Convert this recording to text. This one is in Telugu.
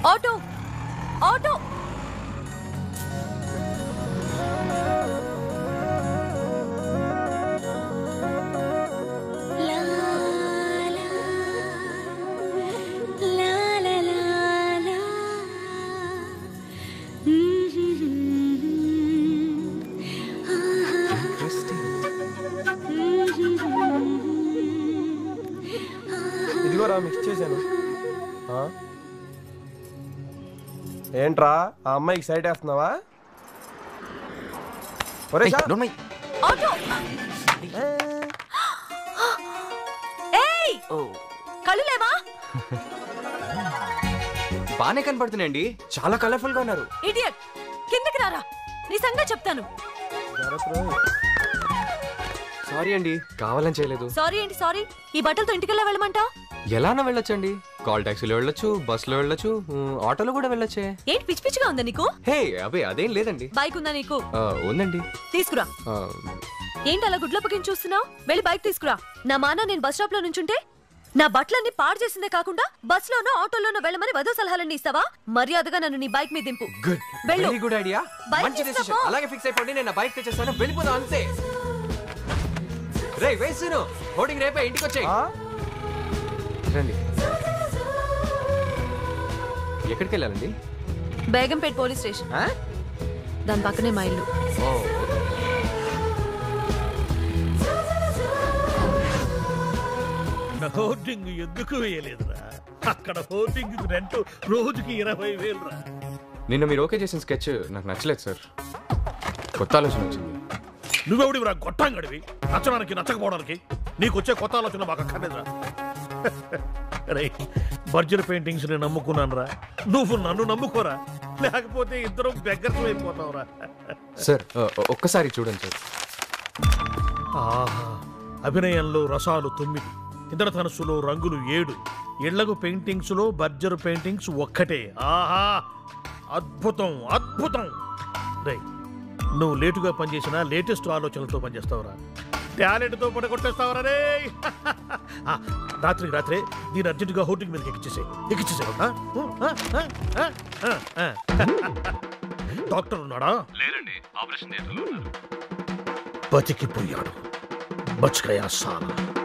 ఆటో ఆటో ఇదిగోరా మిక్స్ చేశాను ఆ? ఏంట్రా ఆ అమ్మాయికి సైడ్ వేస్తున్నావా ఒరే షా- ఆటో ఏయ్ కళ్ళు లేవా బానే కనపడుతున్నాయండి చాలా కలర్ఫుల్ గా ఉన్నారు ఇడియట్ కిందకి రారా నీ సంగతి చెప్తాను జాగ్రత్త రోయ్. సారీ అండి కావాలని చేయలేదు సారీ ఏంటి సారీ ఈ బట్టలతో ఇంటికెళ్ళా వెళ్ళమంటా ఎలానో వెళ్ళొచ్చండి కాల్ టాక్సీలో వెళ్ళొచ్చు బస్సులో వెళ్ళొచ్చు ఉమ్, ఆటోలో కూడా వెళ్ళొచ్చే ఏంటి పిచ్చి పిచ్చిగా ఉందా నీకు హే అబే అదేం లేదండి బైక్ ఉందా నీకు ఆ, ఉందండి తీసుకురా ఆ, ఏంటి అలా గుడ్లప్పకిని చూస్తున్నావు వెళ్ళి బైక్ తీసుకురా నా మాన నేను బస్ స్టాప్ లో నుంచుంటే నా బట్టలన్నీ పాడు చేసిందే కాకుండా బస్ లోనో ఆటోలోనో వెళ్ళమని వధు సలహాలన్నీ ఇస్తావా మర్యాదగా నన్ను నీ బైక్ మీద దింపు గుడ్ వెళ్ళు. వెరీ గుడ్ ఐడియా బైక్ మంచి తీసుకో. డెసిషన్ అలాగే ఫిక్స్ అయిపోండి నేను బైక్ తెచ్చేస్తాను వెళ్ళిపోదాం అంతే రే వేసును హోర్డింగ్ రేపే ఇంటికి వచ్చేయ్ ఆ? రండి ఎక్కడికి వెళ్ళాలండి బేగంపేట్ పోలీస్ స్టేషన్ ఆ? దాని పక్కనే మా ఇల్లు ఓ హోర్డింగ్ ఎందుకు వేయలేదురా అక్కడ హోర్డింగ్ రెంట్ రోజుకి ఇరవై వేలురా నిన్న మీరు ఓకే చేసిన స్కెచ్ నాకు నచ్చలేదు సార్ కొత్త ఆలోచన వచ్చింది నువ్వెవడివిరా గొట్టంగడివి నచ్చడానికి నచ్చకపోవడానికి నీకు వచ్చే కొత్త ఆలోచన మాకు అక్కర్లేదురా రే బర్జర్ పెయింటింగ్స్ ని నమ్ముకున్నానురా నువ్వు నన్ను నమ్ముకోరా లేకపోతే ఇద్దరం బెగ్గర్స్ అయిపోతావురా సార్ ఆ, ఒక్కసారి చూడండి సార్ ఆహా అభినయంలో రసాలు తొమ్మిది ఇంద్రధనుస్సులో రంగులు ఏడు ఇళ్లకు పెయింటింగ్స్ లో బర్జర్ పెయింటింగ్స్ ఒక్కటే ఆహా అద్భుతం అద్భుతం రే నువ్వు లేటుగా పనిచేసిన లేటెస్ట్ ఆలోచనలతో పనిచేస్తావురా టాలెంట్తో పడగొట్టేస్తావురా రే ఆ, రాత్రికి రాత్రే దీని అర్జెంటుగా హోటింగ్ మీదకి ఎక్కిచ్చేసే ఎక్కిచ్చేసే డాక్టర్ ఉన్నాడా లేరండి ఆపరేషన్ థియేటర్లో ఉన్నారు బతికిపోయాడు బచ్కయా సాలా